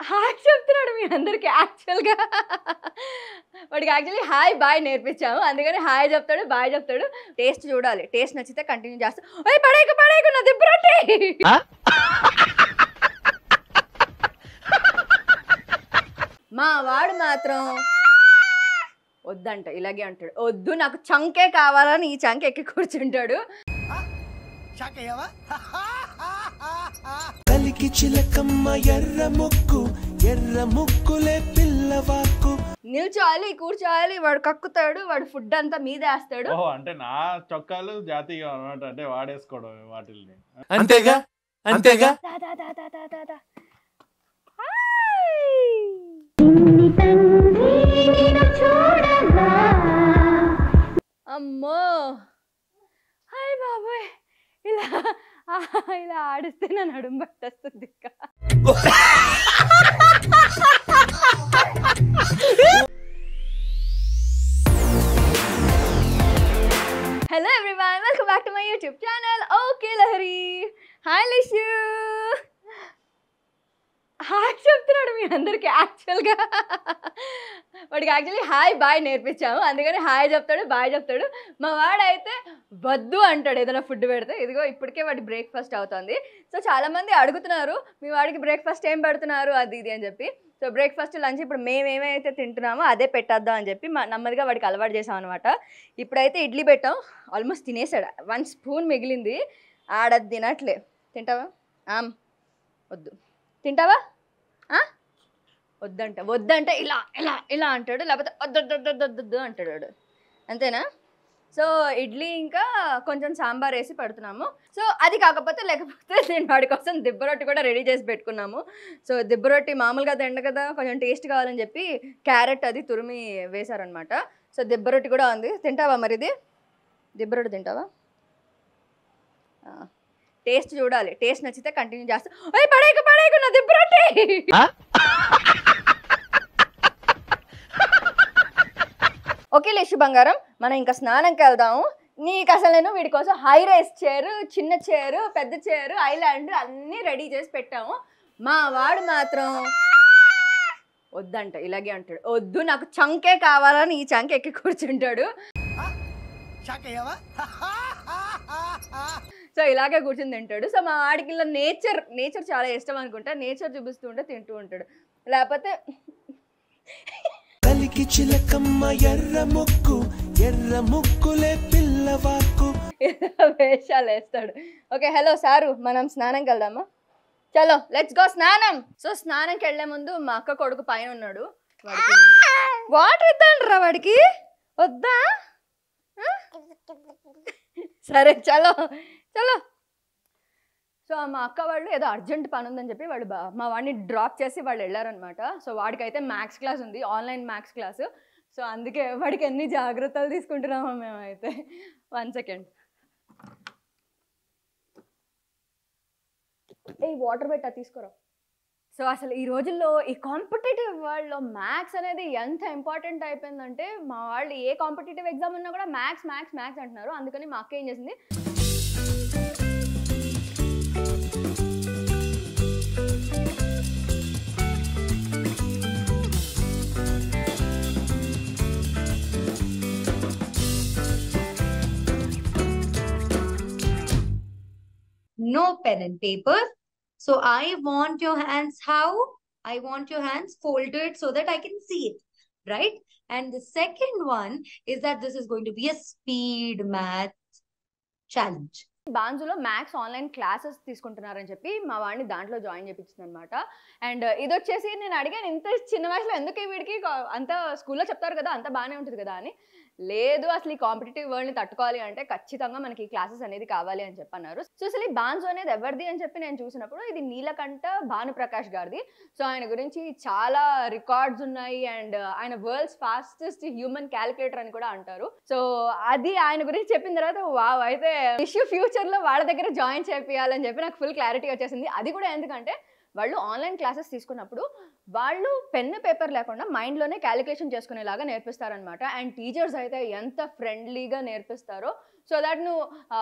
Hi చెప్తున్నాడు మీ అందరికి యాక్చువల్గా వాడికి యాక్చువల్లీ హాయ్ బాయ్ నేర్పించాము అందుకని హాయ్ చెప్తాడు బాయ్ చెప్తాడు టేస్ట్ చూడాలి టేస్ట్ నచ్చితే కంటిన్యూ చేస్తా ఓయ్ పడేకు పడేకు నా దిబ్బరొట్టి మా వాడు మాత్రం వద్దంట ఇలాగే అంటాడు వద్దు నాకు చంకే కావాలని ఈ చంక ఎక్కి కూర్చుంటాడు కలికి చిలకమ్మ ఎర్ర ముక్కు ఎర్ర ముక్కులే పిల్లవాకు నిల్చోవాలి కూర్చోవాలి వాడు కక్కుతాడు వాడు ఫుడ్ అంతా మీద వేస్తాడు ఓహో అంటే నా చొక్కాలు జాతీయం అనమాట అంటే వాడేసుకోవడం వాటిల్ని అంతేగా అంతేగా దా, దా, దా, దా, దా, దా, దా. హాయ్. అమ్మో హాయ్ బాబాయ్ ఇలా ఆ, ఇలా ఆడిస్తే నా నడుము పట్టేస్తుంది ఇంకా hello everyone welcome back to my YouTube channel okay Lahari hi Lishu hi చెప్తున్నాడు మీ అందరికి యాక్చువల్గా వాడికి యాక్చువల్లీ హాయ్ బాయ్ నేర్పించాము అందుకని హాయ్ చెప్తాడు బాయ్ చెప్తాడు మా వాడైతే వద్దు అంటాడు ఏదైనా ఫుడ్ పెడితే ఇదిగో ఇప్పటికే వాడి బ్రేక్ఫాస్ట్ అవుతుంది సో చాలామంది అడుగుతున్నారు మీ వాడికి బ్రేక్ఫాస్ట్ ఏం పెడుతున్నారు అది ఇది అని చెప్పి సో బ్రేక్ఫాస్ట్ లంచ్ ఇప్పుడు మేము ఏమైతే తింటున్నామో అదే పెట్టేద్దాం అని చెప్పి మా నెమ్మదిగా వాడికి అలవాటు చేసాం అనమాట ఇప్పుడైతే ఇడ్లీ పెట్టాం ఆల్మోస్ట్ తినేసాడు వన్ స్పూన్ మిగిలింది ఆడది తినట్లే తింటావా ఆమ్ వద్దు తింటావా ఆ? వద్దంట వద్దంటే ఇలా ఇలా ఇలా అంటాడు లేకపోతే వద్దొద్దొద్దొద్దొద్దు అంటాడు వాడు అంతేనా సో ఇడ్లీ ఇంకా కొంచెం సాంబార్ వేసి పెడుతున్నాము సో అది కాకపోతే లేకపోతే నేను వాడి కోసం దిబ్బ రొట్టి కూడా రెడీ చేసి పెట్టుకున్నాము సో దిబ్బ రొట్టి మామూలుగా తిండ కదా కొంచెం టేస్ట్ కావాలని చెప్పి క్యారెట్ అది తురిమి వేశారనమాట సో దిబ్బ రొట్టి కూడా ఉంది తింటావా మరి ఇది దిబ్బ రొట్టి తింటావా టేస్ట్ చూడాలి టేస్ట్ నచ్చితే కంటిన్యూ చేస్తా ఓయ్ పడేకు పడేకు నా దిబ్బ రొట్టి ఓకే లేషు బంగారం మనం ఇంకా స్నానంకి వెళ్దాము నీకు అసలు నేను వీడి కోసం హై రైస్ చైర్ చిన్న చైర్ పెద్ద చైర్ ఐలాండ్ అన్నీ రెడీ చేసి పెట్టాము మా వాడు మాత్రం వద్దంట ఇలాగే అంటాడు వద్దు నాకు చంకే కావాలని ఈ చంక ఎక్కి కూర్చుంటాడు సో ఇలాగే కూర్చుని తింటాడు సో మా వాడికి ఇలా నేచర్ నేచర్ చాలా ఇష్టం అనుకుంటా నేచర్ చూపిస్తూ ఉంటే తింటూ ఉంటాడు లేకపోతే కలికి చిలకమ్మ ఎర్ర ముక్కు ఎర్ర ముక్కులే పిల్లవాకు ఏదో వేషాలు వేస్తాడు ఓకే హలో సారు మనం స్నానంకి వెళ్దామా చలో లెట్స్ గో స్నానం సో స్నానంకి వెళ్లే ముందు మా అక్క కొడుకు పైన ఉన్నాడు వాడికి వాటర్ ఇద్దాండ్రా వాడికి వద్దా ఆ? సరే చలో చలో సో మా అక్క వాళ్ళు ఏదో అర్జెంట్ పని ఉందని చెప్పి వాళ్ళు బా- మా వాడిని డ్రాప్ చేసి వాళ్ళు వెళ్ళారనమాట సో వాడికి అయితే మ్యాథ్స్ క్లాస్ ఉంది ఆన్లైన్ మ్యాథ్స్ క్లాస్ సో అందుకే వాడికి ఎన్ని జాగ్రత్తలు తీసుకుంటున్నామో మేమైతే వన్ సెకండ్ ఏ వాటర్ పెట్టా తీసుకురా సో అసలు ఈ రోజుల్లో ఈ కాంపిటేటివ్ వరల్డ్లో మ్యాథ్స్ అనేది ఎంత ఇంపార్టెంట్ అయిపోయిందంటే మా వాళ్ళు ఏ కాంపిటేటివ్ ఎగ్జామ్ ఉన్నా కూడా మ్యాథ్స్ మ్యాథ్స్ మ్యాథ్స్ అంటున్నారు అందుకని మా అక్క ఏం చేసింది no pen and paper. So I want your hands how? I want your hands folded so that I can see it, right? And the second one is that this is going to be a speed math challenge. బాన్జులో maths online classes తీసుకుంటున్నారని చెప్పి మా వాడిని దాంట్లో join చేయించింది అనమాట and ఇది వచ్చేసి నేను అడిగాను ఇంత చిన్న వయసులో ఎందుకు ఈ వీడికి కా- అంత స్కూల్లో చెప్తారు కదా అంత బాగానే ఉంటుంది కదా అని లేదు అసలు ఈ కాంపిటేటివ్ వరల్డ్ని తట్టుకోవాలి అంటే ఖచ్చితంగా మనకి ఈ క్లాసెస్ అనేది కావాలి అని చెప్పన్నారు సో అసలు ఈ బాన్జో అనేది ఎవరిది అని చెప్పి నేను చూసినప్పుడు ఇది నీలకంఠ భానుప్రకాష్ గారిది సో ఆయన గురించి చాలా రికార్డ్స్ ఉన్నాయి అండ్ ఆయన వరల్డ్స్ ఫాస్టెస్ట్ హ్యూమన్ క్యాలిక్యులేటర్ అని కూడా అంటారు సో అది ఆయన గురించి చెప్పిన తర్వాత వావ్ అయితే ఇష్యూ ఫ్యూచర్ లో వాళ్ళ దగ్గర జాయిన్ చేపియాలని చెప్పి నాకు ఫుల్ క్లారిటీ వచ్చేసింది అది కూడా ఎందుకంటే వాళ్ళు ఆన్లైన్ క్లాసెస్ తీసుకున్నప్పుడు వాళ్ళు పెన్ పేపర్ లేకుండా మైండ్లోనే క్యాలిక్యులేషన్ చేసుకునేలాగా నేర్పిస్తారనమాట అండ్ టీచర్స్ అయితే ఎంత ఫ్రెండ్లీగా నేర్పిస్తారో సో దట్ నువ్వు ఆ,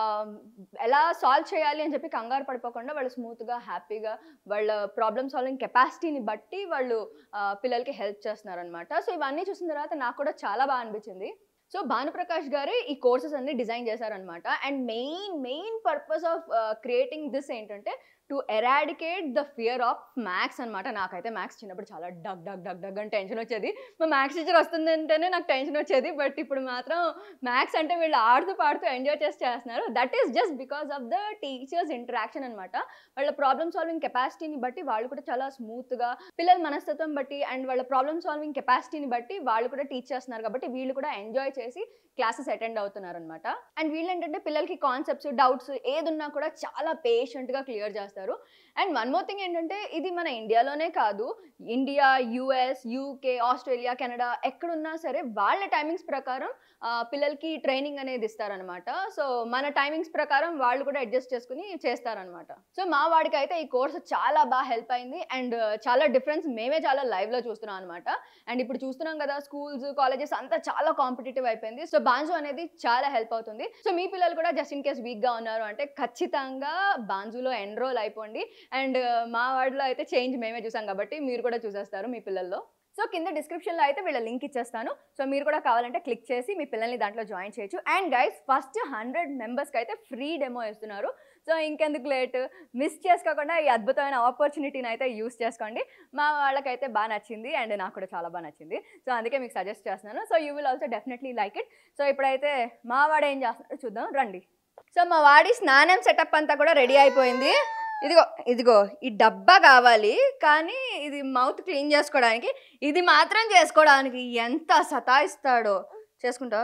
ఎలా సాల్వ్ చేయాలి అని చెప్పి కంగారు పడిపోకుండా వాళ్ళు స్మూత్గా హ్యాపీగా వాళ్ళ ప్రాబ్లమ్ సాల్వింగ్ కెపాసిటీని బట్టి వాళ్ళు ఆ, పిల్లలకి హెల్ప్ చేస్తున్నారనమాట సో ఇవన్నీ చూసిన తర్వాత నాకు కూడా చాలా బాగా అనిపించింది సో భానుప్రకాష్ గారు ఈ కోర్సెస్ అన్ని డిజైన్ చేశారనమాట and main main purpose of creating this ఏంటంటే to eradicate the fear of maths అనమాట నాకైతే మ్యాథ్స్ చిన్నప్పుడు చాలా డగ్ డగ్ డగ్ డగ్ అని టెన్షన్ వచ్చేది మా మ్యాథ్స్ టీచర్ వస్తుంది అంటేనే నాకు టెన్షన్ వచ్చేది బట్ ఇప్పుడు మాత్రం మ్యాథ్స్ అంటే వీళ్ళు ఆడుతూ పాడుతూ ఎంజాయ్ చేసి చేస్తున్నారు that is just because of the teachers interaction అనమాట వాళ్ళ ప్రాబ్లమ్ సాల్వింగ్ కెపాసిటీని బట్టి వాళ్ళు కూడా చాలా స్మూత్గా పిల్లల మనస్తత్వం బట్టి అండ్ వాళ్ళ ప్రాబ్లమ్ సాల్వింగ్ కెపాసిటీని బట్టి వాళ్ళు కూడా టీచ్ చేస్తున్నారు కాబట్టి వీళ్ళు కూడా ఎంజాయ్ చేసి క్లాసెస్ అటెండ్ అవుతున్నారు అనమాట అండ్ వీళ్ళు ఏంటంటే పిల్లలకి కాన్సెప్ట్స్ డౌట్స్ ఏదున్నా కూడా చాలా పేషెంట్గా క్లియర్ చేస్తారు అండ్ వన్ మోర్ థింగ్ ఏంటంటే ఇది మన ఇండియాలోనే కాదు India US UK Australia Canada ఎక్కడున్నా సరే వాళ్ళ టైమింగ్స్ ప్రకారం ఆ, పిల్లలకి ట్రైనింగ్ అనేది ఇస్తారనమాట సో మన టైమింగ్స్ ప్రకారం వాళ్ళు కూడా అడ్జస్ట్ చేసుకుని చేస్తారనమాట సో మా వాడికి అయితే ఈ కోర్స్ చాలా బాగా హెల్ప్ అయింది అండ్ చాలా డిఫరెన్స్ మేమే చాలా లైవ్లో చూస్తున్నాం అనమాట అండ్ ఇప్పుడు చూస్తున్నాం కదా స్కూల్స్ కాలేజెస్ అంతా చాలా కాంపిటేటివ్ అయిపోయింది సో బాన్జో అనేది చాలా హెల్ప్ అవుతుంది సో మీ పిల్లలు కూడా జస్ట్ ఇన్ కేస్ వీక్గా ఉన్నారు అంటే ఖచ్చితంగా బాన్జులో ఎన్రోల్ అయిపోండి అండ్ మా వాడిలో అయితే చేంజ్ మేమే చూసాం కాబట్టి మీరు కూడా చూసేస్తారు మీ పిల్లల్లో సో కింద డిస్క్రిప్షన్లో అయితే వీళ్ళ లింక్ ఇచ్చేస్తాను సో మీరు కూడా కావాలంటే క్లిక్ చేసి మీ పిల్లల్ని దాంట్లో జాయిన్ చేయొచ్చు అండ్ గైస్ ఫస్ట్ హండ్రెడ్ మెంబర్స్కి అయితే ఫ్రీ డెమో ఇస్తున్నారు సో ఇంకెందుకు లేట్ మిస్ చేసుకోకుండా ఈ అద్భుతమైన ఆపర్చునిటీని అయితే యూస్ చేసుకోండి మా వాళ్ళకైతే బాగా నచ్చింది అండ్ నాకు కూడా చాలా బాగా నచ్చింది సో అందుకే మీకు సజెస్ట్ చేస్తున్నాను so you will also definitely like it so ఇప్పుడైతే మా వాడు ఏం చేస్తున్నాడో చూద్దాం రండి సో మా వాడి స్నానం సెటప్ అంతా కూడా రెడీ అయిపోయింది ఇదిగో ఇదిగో ఈ డబ్బా కావాలి కానీ ఇది మౌత్ క్లీన్ చేసుకోవడానికి ఇది మాత్రం చేసుకోవడానికి ఎంత సతాయిస్తాడో చేసుకుంటావు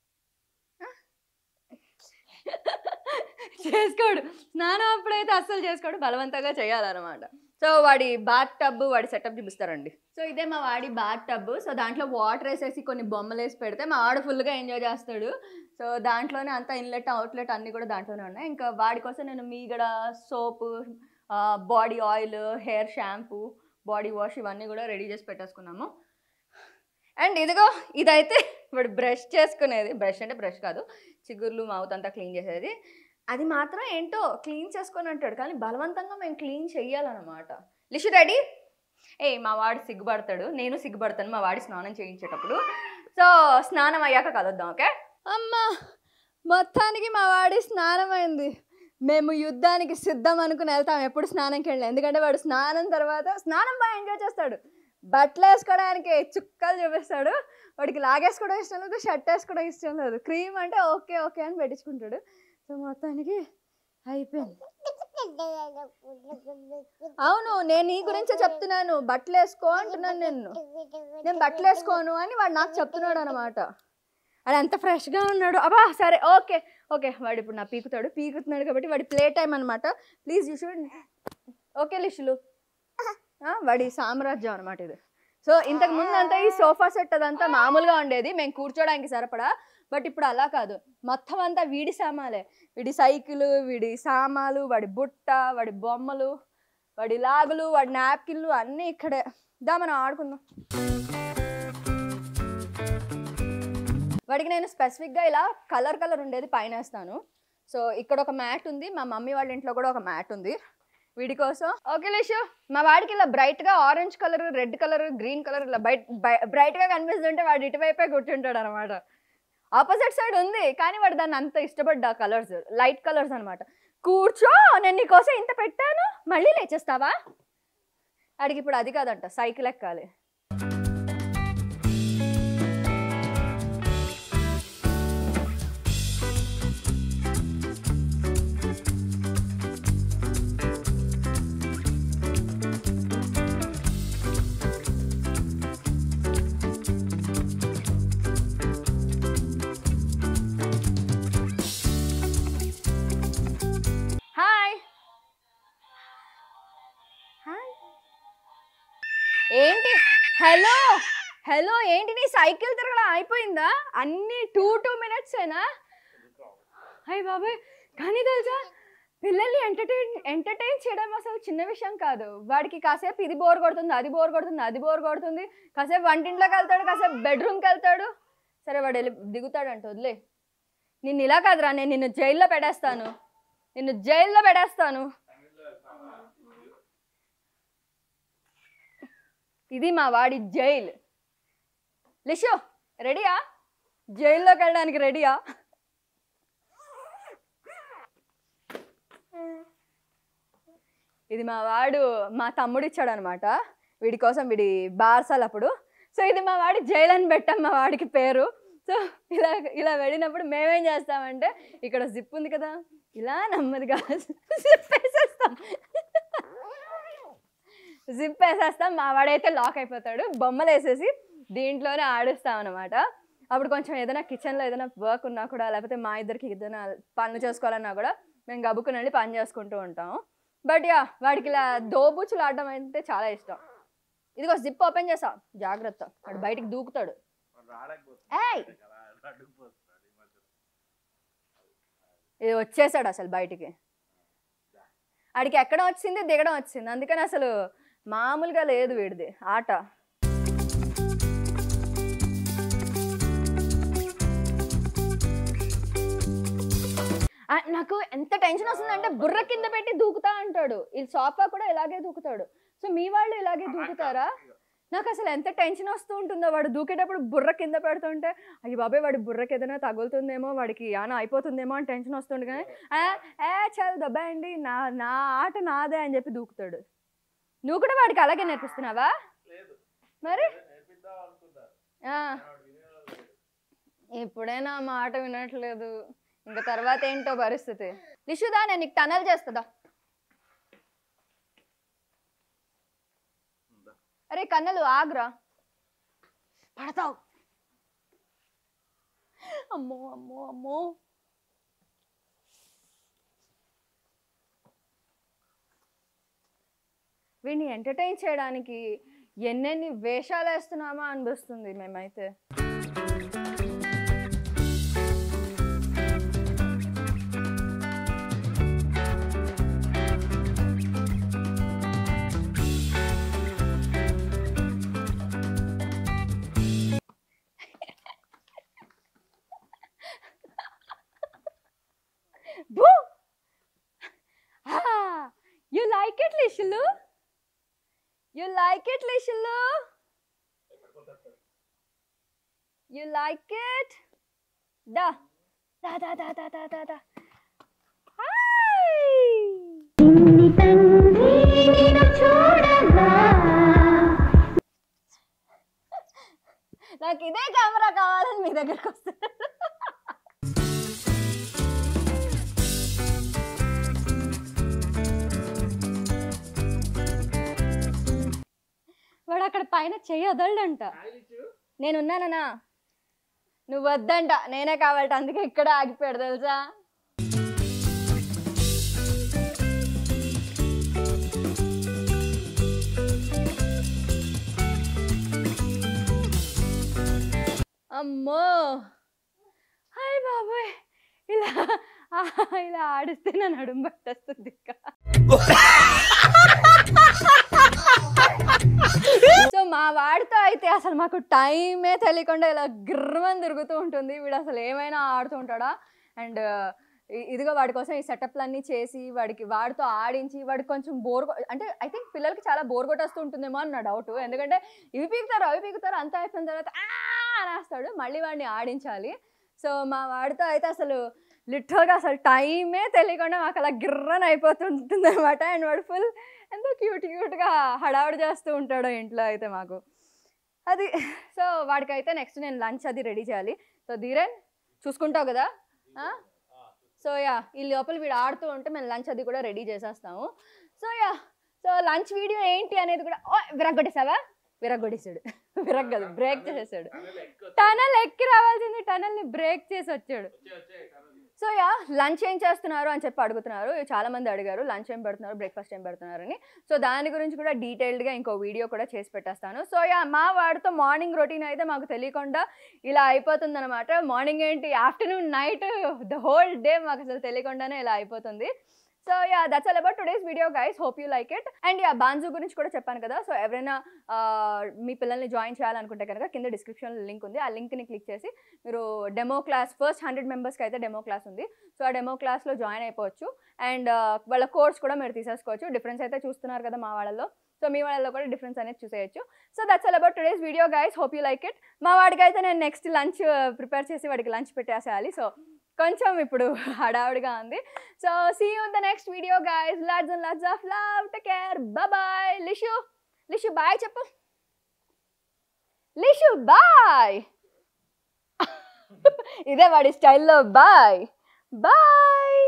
చేసుకోడు స్నానం అప్పుడైతే అస్సలు చేసుకోడు బలవంతంగా చేయాలన్నమాట సో వాడి బాత్ టబ్ వాడి సెటప్ చూపిస్తారండి సో ఇదే మా వాడి బాత్ టబ్ సో దాంట్లో వాటర్ వేసేసి కొన్ని బొమ్మలు వేసి పెడితే మా వాడు ఫుల్గా ఎంజాయ్ చేస్తాడు సో దాంట్లోనే అంతా ఇన్లెట్ అవుట్లెట్ అన్నీ కూడా దాంట్లోనే ఉన్నాయి ఇంకా వాడి కోసం నేను మీగడ soap body oil hair shampoo body wash ఇవన్నీ కూడా రెడీ చేసి పెట్టేసుకున్నాము అండ్ ఇదిగో ఇదైతే ఇప్పుడు బ్రష్ చేసుకునేది బ్రష్ అంటే బ్రష్ కాదు చిగుర్లు మౌత్ అంతా క్లీన్ చేసేది అది మాత్రం ఏంటో క్లీన్ చేసుకొని అంటాడు కానీ బలవంతంగా మేము క్లీన్ చెయ్యాలన్నమాట లిషు రెడీ ఏ మా వాడు సిగ్గుపడతాడు నేను సిగ్గుపడతాను మా వాడి స్నానం చేయించేటప్పుడు సో స్నానం అయ్యాక కలుద్దాం ఓకే అమ్మా మొత్తానికి మా వాడి స్నానం అయింది మేము యుద్ధానికి సిద్ధం అనుకుని వెళ్తాం ఎప్పుడు స్నానంకి వెళ్ళాం ఎందుకంటే వాడు స్నానం తర్వాత స్నానం బాగా ఎంజాయ్ చేస్తాడు బట్టలు వేసుకోవడానికి చుక్కలు చూపిస్తాడు వాడికి లాగేసుకోవడం ఇష్టం లేదు షర్ట్ వేసుకోవడం ఇష్టం లేదు క్రీమ్ అంటే ఓకే ఓకే అని పెట్టించుకుంటాడు సో మొత్తానికి అయిపోయింది అవును నేను నీ గురించే చెప్తున్నాను బట్టలు వేసుకో అంటున్నాను నేను నేను బట్టలు వేసుకోను అని వాడు నాకు చెప్తున్నాడు అనమాట అది అంత ఫ్రెష్గా ఉన్నాడు అబ్బా సరే ఓకే ఓకే వాడు ఇప్పుడు నా పీకుతాడు పీకుతున్నాడు కాబట్టి వాడి ప్లే టైం అనమాట ప్లీజ్ యూ షుడ్ ఓకే లిషులు ఆ, వాడి సామ్రాజ్యం అనమాట ఇది సో ఇంతకు ముందు అంతా ఈ సోఫా సెట్ అదంతా మామూలుగా ఉండేది మేము కూర్చోడానికి సరిపడా బట్ ఇప్పుడు అలా కాదు మొత్తం అంతా వీడి సామాలే వీడి సైకిల్ వీడి సామాలు వాడి బుట్ట వాడి బొమ్మలు వాడి లాగులు వాడి నాప్కిన్లు అన్నీ ఇక్కడే దా మనం ఆడుకుందాం వాడికి నేను స్పెసిఫిక్గా ఇలా కలర్ కలర్ ఉండేది పైన వేస్తాను సో ఇక్కడ ఒక మ్యాట్ ఉంది మా మమ్మీ వాళ్ళ ఇంట్లో కూడా ఒక మ్యాట్ ఉంది వీడి కోసం ఓకే లేషు మా వాడికి ఇలా బ్రైట్గా orange colour red colour green colour ఇలా బయట బ్రైట్గా కనిపిస్తుంటే వాడు ఇటువైపే కూర్చుంటాడు అనమాట ఆపోజిట్ సైడ్ ఉంది కానీ వాడు దాన్ని అంత ఇష్టపడ్డా కలర్స్ లైట్ కలర్స్ అనమాట కూర్చో నేను నీకోసం ఇంత పెట్టాను మళ్ళీ లేచేస్తావా వాడికి ఇప్పుడు అది కాదంట సైకిల్ ఎక్కాలి హాయ్ హాయ్ ఏంటి హలో హలో ఏంటి నీ సైకిల్ తిరగడం అయిపోయిందా అన్ని టూ టూ మినిట్సేనా అయ్య బాబాయ్ కానీ తెలుసా పిల్లల్ని ఎంటర్టైన్ ఎంటర్టైన్ చేయడం అసలు చిన్న విషయం కాదు వాడికి కాసేపు ఇది బోర్ కొడుతుంది అది బోర్ కొడుతుంది అది బోర్ కొడుతుంది కాసేపు వంటింట్లోకి వెళ్తాడు కాసేపు బెడ్రూమ్కి వెళ్తాడు సరే వాడు వెళ్ళి దిగుతాడు అంట వదిలే నిన్ను ఇలా కాదురా నేను నిన్ను జైల్లో పెట్టేస్తాను నిన్ను జైల్లో పెట్టేస్తాను ఇది మా వాడి జైలు లిషో రెడీయా జైల్లోకి వెళ్ళడానికి రెడీయా ఇది మా వాడు మా తమ్ముడు ఇచ్చాడు అనమాట వీడి కోసం వీడి బార్సాలు అప్పుడు సో ఇది మా వాడి జైలు అని పెట్టాం మా వాడికి పేరు సో ఇలా ఇలా వెళ్ళినప్పుడు మేమేం చేస్తామంటే ఇక్కడ జిప్ ఉంది కదా ఇలా నెమ్మదిగా జిప్ వేసేస్తాం జిప్ వేసేస్తాం మా వాడైతే లాక్ అయిపోతాడు బొమ్మలు వేసేసి దీంట్లోనే ఆడిస్తాం అనమాట అప్పుడు కొంచెం ఏదైనా కిచెన్లో ఏదైనా వర్క్ ఉన్నా కూడా లేకపోతే మా ఇద్దరికి ఏదైనా పనులు చేసుకోవాలన్నా కూడా మేము గబుక్కుని వెళ్ళి పని చేసుకుంటూ ఉంటాం బట్ యా వాడికి ఇలా దోబుచ్చులు ఆడడం అంటే చాలా ఇష్టం ఇదిగో జిప్ ఓపెన్ చేసా జాగ్రత్త వాడు బయటికి దూకుతాడు ఏయ్ ఇది వచ్చేసాడు అసలు బయటికి ఆడికి ఎక్కడ వచ్చింది దిగడం వచ్చింది అందుకని అసలు మామూలుగా లేదు వీడిది ఆట ఆ, నాకు ఎంత టెన్షన్ వస్తుందంటే బుర్ర కింద పెట్టి దూకుతా అంటాడు ఈ సోఫా కూడా ఇలాగే దూకుతాడు సో మీ వాళ్ళు ఇలాగే దూకుతారా నాకు అసలు ఎంత టెన్షన్ వస్తూ ఉంటుందో వాడు దూకేటప్పుడు బుర్ర కింద పెడుతుంటే అయ్యి బాబాయ్ వాడి బుర్రకి ఏదైనా తగులుతుందేమో వాడికి యాన అయిపోతుందేమో అని టెన్షన్ వస్తుండే కానీ "ఆ, ఏ చాలా దబ్బాయండి నా నా ఆట నాదే అని చెప్పి దూకుతాడు నువ్వు కూడా వాడికి అలాగే నేర్పిస్తున్నావా మరి ఆ. ఇప్పుడే నా మాట వినట్లేదు ఇంకా తర్వాత ఏంటో పరిస్థితి నిషుదా నేను నీకు టనల్ చేస్తుందా అరే కన్నలు ఆగ్రా పడతావు అమ్మో అమ్మో అమ్మో వీడిని ఎంటర్టైన్ చేయడానికి ఎన్నెన్ని వేషాలు వేస్తున్నామా అనిపిస్తుంది మేమైతే Boo! Ah, you like it, Lishulu? You like it, Lishulu? You like it? Da. Da, da, da, da, da, da, da. Hi! నాకు ఇదే కెమెరా కావాలని మీ దగ్గరకు వస్తాను వాడు అక్కడ పైన చెయ్యి వదలడంట నేనున్నానన్నా నువ్వు వద్దంట నేనే కావాలట అందుకే ఇక్కడ ఆగిపోయాడు తెలుసా అమ్మో హాయ్ బాబాయ్ ఇలా ఆ, ఇలా ఆడిస్తే నా నడుము పట్టేస్తుంది ఇంకా సో మా వాడితో అయితే అసలు మాకు టైమే తెలియకుండా ఇలా గిర్రమని తిరుగుతూ ఉంటుంది వీడు అసలు ఏమైనా ఆడుతూ ఉంటాడా అండ్ ఇదిగో వాడి కోసం ఈ సెటప్లన్నీ చేసి వాడికి వాడితో ఆడించి వాడికి కొంచెం బోర్ అంటే ఐ థింక్ పిల్లలకి చాలా బోర్ కొట్టేస్తూ ఉంటుందేమో అని నా డౌట్ ఎందుకంటే ఇవి పీకుతారు అవి పీకుతారు అంతా అయిపోయిన తర్వాత "ఆ" అనేస్తాడు మళ్ళీ వాడిని ఆడించాలి సో మా వాడితో అయితే అసలు లిటరల్గా అసలు టైమే తెలియకుండా మాకు అలా గిర్రన్ అయిపోతుంటుంది అనమాట అండ్ వాడు ఫుల్ ఎంతో క్యూట్ క్యూట్గా హడావుడి చేస్తూ ఉంటాడు ఇంట్లో అయితే మాకు అది సో వాడికైతే నెక్స్ట్ నేను లంచ్ అది రెడీ చేయాలి సో ధీరన్ చూసుకుంటావు కదా ఆ? సో యా ఈ లోపల వీడు ఆడుతూ ఉంటే మేము లంచ్ అది కూడా రెడీ చేసేస్తాము so yeah so lunch video ఏంటి అనేది కూడా ఓ విరగ్గొట్టేసావా విరగ్గొట్టేసాడు విరగ్గదు బ్రేక్ చేసేసాడు టనల్ ఎక్కి రావాల్సింది టనల్ని బ్రేక్ చేసి వచ్చాడు సో యా లంచ్ ఏం చేస్తున్నారు అని చెప్పి అడుగుతున్నారు చాలా మంది అడిగారు లంచ్ ఏం పెడుతున్నారు బ్రేక్ఫాస్ట్ ఏం పెడుతున్నారు అని సో దాని గురించి కూడా డీటెయిల్డ్గా ఇంకో వీడియో కూడా చేసి పెట్టేస్తాను సో యా మా వాడితో మార్నింగ్ రొటీన్ అయితే మాకు తెలియకుండా ఇలా అయిపోతుంది అనమాట మార్నింగ్ ఏంటి afternoon night the whole day మాకు అసలు తెలియకుండానే ఇలా అయిపోతుంది so yeah that's all about today's video guys hope you like it and yeah బాన్జు గురించి కూడా చెప్పాను కదా సో ఎవరైనా ఆ, మీ పిల్లల్ని జాయిన్ చేయాలనుకుంటే కనుక కింద డిస్క్రిప్షన్ లింక్ ఉంది ఆ లింక్ని క్లిక్ చేసి మీరు డెమో క్లాస్ ఫస్ట్ హండ్రెడ్ మెంబర్స్కి అయితే డెమో క్లాస్ ఉంది సో ఆ డెమో క్లాస్లో జాయిన్ అయిపోవచ్చు అండ్ వాళ్ళ కోర్స్ కూడా మీరు తీసేసుకోవచ్చు డిఫరెన్స్ అయితే చూస్తున్నారు కదా మా వాళ్ళలో సో మీ వాళ్ళలో కూడా డిఫరెన్స్ అనేది చూసేయచ్చు so that's all about today's video guys hope you like it మా వాడికి అయితే నేను నెక్స్ట్ లంచ్ ప్రిపేర్ చేసి వాడికి లంచ్ పెట్టేసేయాలి సో కొంచెం ఇప్పుడు హడావుడిగా ఉంది so see you the next video guys lots and lots of love take care bye Lishu Lishu bye చెప్పు లిషు బాయ్ ఇదే వాడి స్టైల్లో బాయ్ బాయ్